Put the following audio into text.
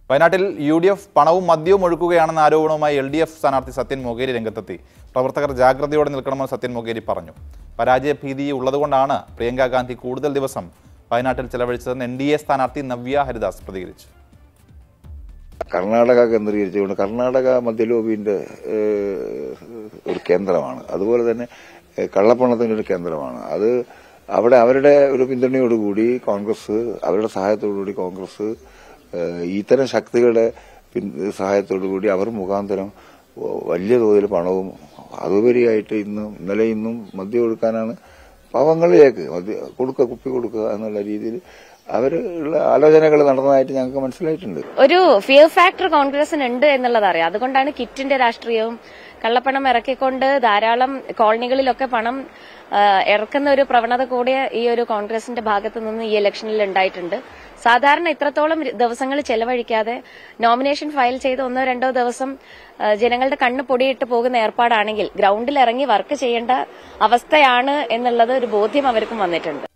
വയനാട്ടിൽ U D F പണവും മദ്യവും ഒഴുക്കുകയാണെന്ന ആരോപണവുമായി എൽ ഡി എഫ് സ്ഥാനാർത്ഥി സത്യൻ മൊകേരി രംഗത്തെത്തി പ്രവർത്തകർ ജാഗ്രതയോടെ നിൽക്കണമെന്ന് സത്യൻ മൊകേരി പറഞ്ഞു പരാജയ ഭീതി ഉള്ളതുകൊണ്ടാണ് പ്രിയങ്ക ഗാന്ധി കൂടുതൽ ദിവസം വയനാട്ടിൽ ചെലവഴിച്ചതെന്ന് എൻ ഡി എ സ്ഥാനാർത്ഥി നവ്യ ഹരിദാസ് പ്രതികരിച്ചു കർണാടക കേന്ദ്രീകരിച്ചുകൊണ്ട് കർണാടക മദ്യലോബിന്റെ ഏഹ്, ഒരു കേന്ദ്രമാണ് അതുപോലെ തന്നെ ഏഹ്, കള്ളപ്പണത്തിന്റെ ഒരു കേന്ദ്രമാണ് അത് അവിടെ അവരുടെ ഒരു പിന്തുണയോടുകൂടി കോൺഗ്രസ് അവരുടെ സഹായത്തോടുകൂടി കോൺഗ്രസ് ഏഹ്, ഇത്തരം ശക്തികളുടെ പിൻ- സഹായത്തോടുകൂടി അവർ മുഖാന്തരം വലിയ തോതിൽ പണവും അതുപരിയായിട്ട് ഇന്നും ഇന്നലെ ഇന്നും മദ്യം കൊടുക്കാനാണ് പാവങ്ങളിലേക്ക് മദ്യ കൊടുക്കുക കുപ്പി കൊടുക്കുക എന്നുള്ള രീതിയിൽ അവർ ഉള്ള ആലോചനകൾ നടന്നതായിട്ട് ഞങ്ങൾക്ക് മനസ്സിലായിട്ടുണ്ട് ഒരു ഫിയർ ഫാക്ടർ കോൺഗ്രസിന് ഉണ്ട് എന്നുള്ളത് അറിയാം അതുകൊണ്ടാണ് കിറ്റിന്റെ രാഷ്ട്രീയവും കള്ളപ്പണം ഇറക്കിക്കൊണ്ട് ധാരാളം കോളനികളിലൊക്കെ പണം ആ, ഇറക്കുന്ന ഒരു പ്രവണത കൂടി ഈ ഒരു കോൺഗ്രസിന്റെ ഭാഗത്തു നിന്ന് ഈ ഇലക്ഷനിൽ ഉണ്ടായിട്ടുണ്ട് സാധാരണ ഇത്രത്തോളം ദിവസങ്ങൾ ചെലവഴിക്കാതെ നോമിനേഷൻ ഫയൽ ചെയ്ത് ഒന്നോ രണ്ടോ ദിവസം ആ, ജനങ്ങളുടെ കണ്ണ് പൊടിയിട്ട് പോകുന്ന ഏർപ്പാടാണെങ്കിൽ ഗ്രൗണ്ടിൽ ഇറങ്ങി വർക്ക് ചെയ്യേണ്ട അവസ്ഥയാണ് എന്നുള്ളത് ഒരു ബോധ്യം അവർക്കും വന്നിട്ടുണ്ട്